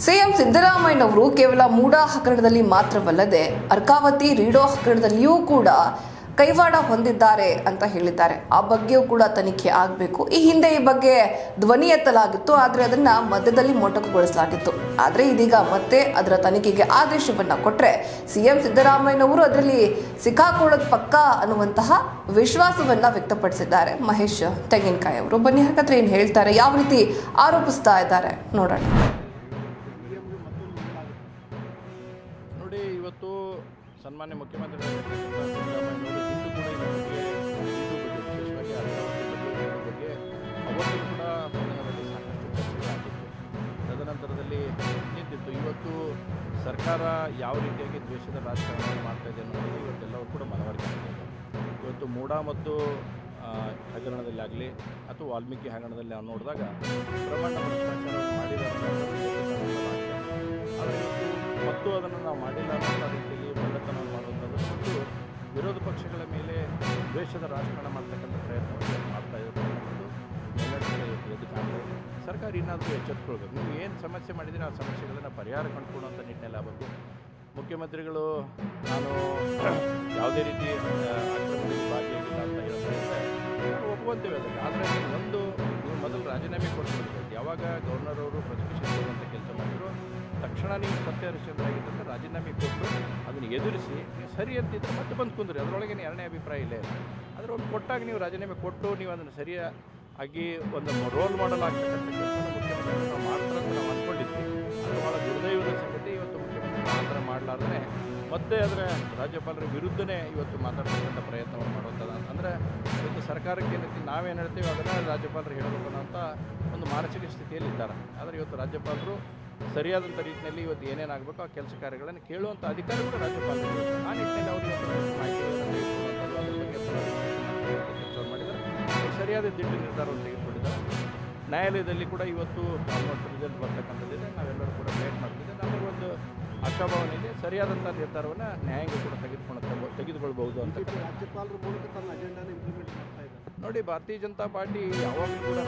CM ಸಿದ್ದರಾಮಯ್ಯನವರು ಕೇವಲ ಮೂಡಾ ಹಗರಣದಲ್ಲಿ ಮಾತ್ರವಲ್ಲದೆ ಅರ್ಕಾವತಿ ರೀಡೋ ಹಗರಣದಲ್ಲಿಯೂ ಕೂಡ ಕೈವಾಡ ಹೊಂದಿದ್ದಾರೆ ಅಂತ ಹೇಳಿದ್ದಾರೆ ಆ ಬಗ್ಗೆಯೂ ಕೂಡ ತನಿಖೆ ಆಗಬೇಕು ಈ ಹಿಂದೆ ಈ ಬಗ್ಗೆ ಧ್ವನಿ ಎತ್ತಲಾಗಿತ್ತು ಆದರೆ ಅದನ್ನ ಮಧ್ಯದಲ್ಲಿ ಮೊಟಕುಗೊಳಿಸಲಾಗಿತ್ತು ಆದರೆ ಇದೀಗ ಮತ್ತೆ ಅದರ ತನಿಖೆಗೆ ಆದೇಶವನ್ನ ಕೊಟ್ರೆ ಸಿಎಂ ಸಿದ್ದರಾಮಯ್ಯನವರು ಅದರಲ್ಲಿ ಸಿಕ್ಕಾಕೊಳ್ಳೋದು ಪಕ್ಕ ಅನ್ನುವಂತಹ ವಿಶ್ವಾಸವನ್ನ ವ್ಯಕ್ತಪಡಿಸಿದ್ದಾರೆ ಮಹೇಶ್ ತೆಂಗಿನಕಾಯಿ ಅವರು ಬನ್ನಿ ಹಾಗಾದ್ರೆ ಏನ್ ಹೇಳ್ತಾರೆ ಯಾವ ರೀತಿ ಆರೋಪಿಸ್ತಾ ಇದ್ದಾರೆ ನೋಡೋಣ ನೋಡಿ ಇವತ್ತು ಸನ್ಮಾನ್ಯ ಮುಖ್ಯಮಂತ್ರಿಗಳಿರ್ತಕ್ಕಂಥ ಸಿದ್ದರಾಮಯ್ಯನವರು ಇಂದು ಕೂಡ ಇದರ ಬಗ್ಗೆ ಇದು ಬಗ್ಗೆ ವಿಶೇಷವಾಗಿ ಅರ್ಕಾವತಿ ಬಗ್ಗೆ ಇದ್ರ ಬಗ್ಗೆ ಅವತ್ತು ಕೂಡ ಸದನದಲ್ಲಿ ಸಾಕಷ್ಟು ಚರ್ಚೆಗಳಾಗಿತ್ತು ತದನಂತರದಲ್ಲಿ ನಿಂತಿತ್ತು ಇವತ್ತು ಸರ್ಕಾರ ಯಾವ ರೀತಿಯಾಗಿ ದ್ವೇಷದ ರಾಜಕಾರಣ ಮಾಡ್ತಾ ಇದೆ ಅನ್ನೋದು ಇವತ್ತೆಲ್ಲವೂ ಕೂಡ ಮನವರಿಕೆ ಆಗಿದೆ ಇವತ್ತು ಮೂಡಾ ಮತ್ತು ಆ, ಹಗರಣದಲ್ಲಾಗಲಿ ಅಥವಾ ವಾಲ್ಮೀಕಿ ಹಗರಣದಲ್ಲಿ ನಾವು ನೋಡಿದಾಗ ಪ್ರಮಾಣ ಭ್ರಷ್ಟಾಚಾರ ಮಾಡಿದ್ದಾರೆ ಆದರೆ ಇವತ್ತು ಮತ್ತು ಅದನ್ನು ನಾವು ಮಾಡಿಲ್ಲ ಅನ್ನೋ ರೀತಿಯಲ್ಲಿ ಬಳ್ಳತನ ಮಾಡುವಂಥದ್ದು ಮತ್ತು ವಿರೋಧ ಪಕ್ಷಗಳ ಮೇಲೆ ದ್ವೇಷದ ರಾಜಕಾರಣ ಮಾಡ್ತಕ್ಕಂಥ ಪ್ರಯತ್ನವನ್ನು ಮಾಡ್ತಾ ಇರತಕ್ಕಂಥದ್ದು ಎಲ್ಲರಿಗೂ ಎದ್ದು ಕಾಣ್ತಾ ಇದೆ ಸರ್ಕಾರ ಇನ್ನಾದರೂ ಎಚ್ಚೆತ್ತುಕೊಳ್ಬೇಕು ನೀವು ಏನು ಸಮಸ್ಯೆ ಮಾಡಿದರೆ ಆ ಸಮಸ್ಯೆಗಳನ್ನು ಪರಿಹಾರ ಕಂಡುಕೊಳ್ಳುವಂಥ ನಿಟ್ಟಿನಲ್ಲಿ ಆಗಬೇಕು ಮುಖ್ಯಮಂತ್ರಿಗಳು ನಾನು ಯಾವುದೇ ರೀತಿ ಆ, ಅಕ್ರಮದಲ್ಲಿ ಭಾಗಿಯಾಗಿಲ್ಲ ಅಂತ ಹೇಳ್ತಾ ಇದ್ದಾರೆ ನಾವು ಒಪ್ಕೊಂತೇವೆ ಅದಕ್ಕೆ ಆದರೆ ಒಂದು ನೀವು ಮೊದಲು ರಾಜೀನಾಮೆ ಕೊಟ್ಬಿಡ್ಬೇಕು ಯಾವಾಗ ಗವರ್ನರ್ ಅವರು ಪ್ರತಿಪಕ್ಷ ಕೊಡುವಂಥ ಕೆಲಸ ಮಾಡಿದ್ರು ತಕ್ಷಣ ನೀವು ಸತ್ಯ ಹರಿಶ್ಚಂದ್ರ ಆಗಿದ್ದಂದ್ರೆ ರಾಜೀನಾಮೆ ಕೊಟ್ಟು ಅದನ್ನು ಎದುರಿಸಿ ನೀವು ಸರಿ ಅಂತಿದ್ರೆ ಮತ್ತೆ ಬಂದು ಕುಂದ್ರಿ ಅದರೊಳಗೆ ಎರಡನೇ ಅಭಿಪ್ರಾಯ ಇಲ್ಲ ಅದರ ಒಂದು ಕೊಟ್ಟಾಗ ನೀವು ರಾಜೀನಾಮೆ ಕೊಟ್ಟು ನೀವು ಅದನ್ನು ಸರಿಯಾಗಿ ಒಂದು ರೋಲ್ ಮಾಡಲ್ ಆಗ್ತಕ್ಕಂಥ ಕೆಲಸ ಮುಖ್ಯಮಂತ್ರಿಗಳು ನಾವು ಮಾಡ್ತಾರೆ ಅಂತ ನಾವು ಅಂದ್ಕೊಂಡಿದ್ವಿ ಅದು ಭಾಳ ದುರ್ದೈವದ ಸಂಗತಿ ಇವತ್ತು ಮುಖ್ಯಮಂತ್ರಿ ಆ ಥರ ಮಾಡಲಾರ್ದೇ ಮತ್ತೆ ಅದರ ರಾಜ್ಯಪಾಲರ ವಿರುದ್ಧನೇ ಇವತ್ತು ಮಾತಾಡ್ತಕ್ಕಂಥ ಪ್ರಯತ್ನವನ್ನು ಮಾಡುವಂಥದ್ದು ಅಂದರೆ ಇವತ್ತು ಸರ್ಕಾರಕ್ಕೆ ಏನೈತಿ ನಾವೇನು ಹೇಳ್ತೀವಿ ಅದನ್ನು ರಾಜ್ಯಪಾಲರು ಹೇಳಬೇಕು ಅನ್ನೋಂಥ ಒಂದು ಮಾನಸಿಕ ಸ್ಥಿತಿಯಲ್ಲಿ ಇದ್ದಾರೆ ಆದರೆ ಇವತ್ತು ರಾಜ್ಯಪಾಲರು ಸರಿಯಾದಂಥ ರೀತಿಯಲ್ಲಿ ಇವತ್ತು ಏನೇನಾಗಬೇಕು ಆ ಕೆಲಸ ಕಾರ್ಯಗಳನ್ನು ಕೇಳುವಂಥ ಅಧಿಕಾರ ಕೂಡ ರಾಜ್ಯಪಾಲರು ಇರುತ್ತೆ. ಆ ನಿಟ್ಟಿನಲ್ಲಿ ಅವರು ಇವತ್ತು ಮಾಹಿತಿಗಳನ್ನು ತೆಗೆದುಕೊಳ್ಳುವಂಥದ್ದು ಅದ್ರ ಬಗ್ಗೆ ಕೆಲಸ ಮಾಡಿದ್ದಾರೆ ಅವ್ರು ಸರಿಯಾದ ದಿಟ್ಟ ನಿರ್ಧಾರವನ್ನು ತೆಗೆದುಕೊಂಡಿದ್ದಾರೆ ನ್ಯಾಯಾಲಯದಲ್ಲಿ ಕೂಡ ಇವತ್ತು ಆಲ್ಮೋಸ್ಟ್ ರಿಸಲ್ಟ್ ಬರ್ತಕ್ಕಂಥದ್ದಿದೆ ನಾವೆಲ್ಲರೂ ಕೂಡ ವೇಟ್ ಮಾಡ್ತಿದ್ದೆ ನಮಗೊಂದು ಆಶಾಭಾವನೆ ಇದೆ ಸರಿಯಾದಂಥ ನಿರ್ಧಾರವನ್ನು ನ್ಯಾಯಾಂಗ ಕೂಡ ತೆಗೆದುಕೊಂಡು ತೆಗೆದುಕೊಳ್ಬಹುದು ಅಂತ ರಾಜ್ಯಪಾಲರ ಮೂಲಕ ತನ್ನ ಅಜೆಂಡಾನ ಇಂಪ್ಲಿಮೆಂಟ್ ಮಾಡ್ತಾ ಇದ್ದಾರೆ ನೋಡಿ ಭಾರತೀಯ ಜನತಾ ಪಾರ್ಟಿ ಯಾವಾಗಲೂ ಕೂಡ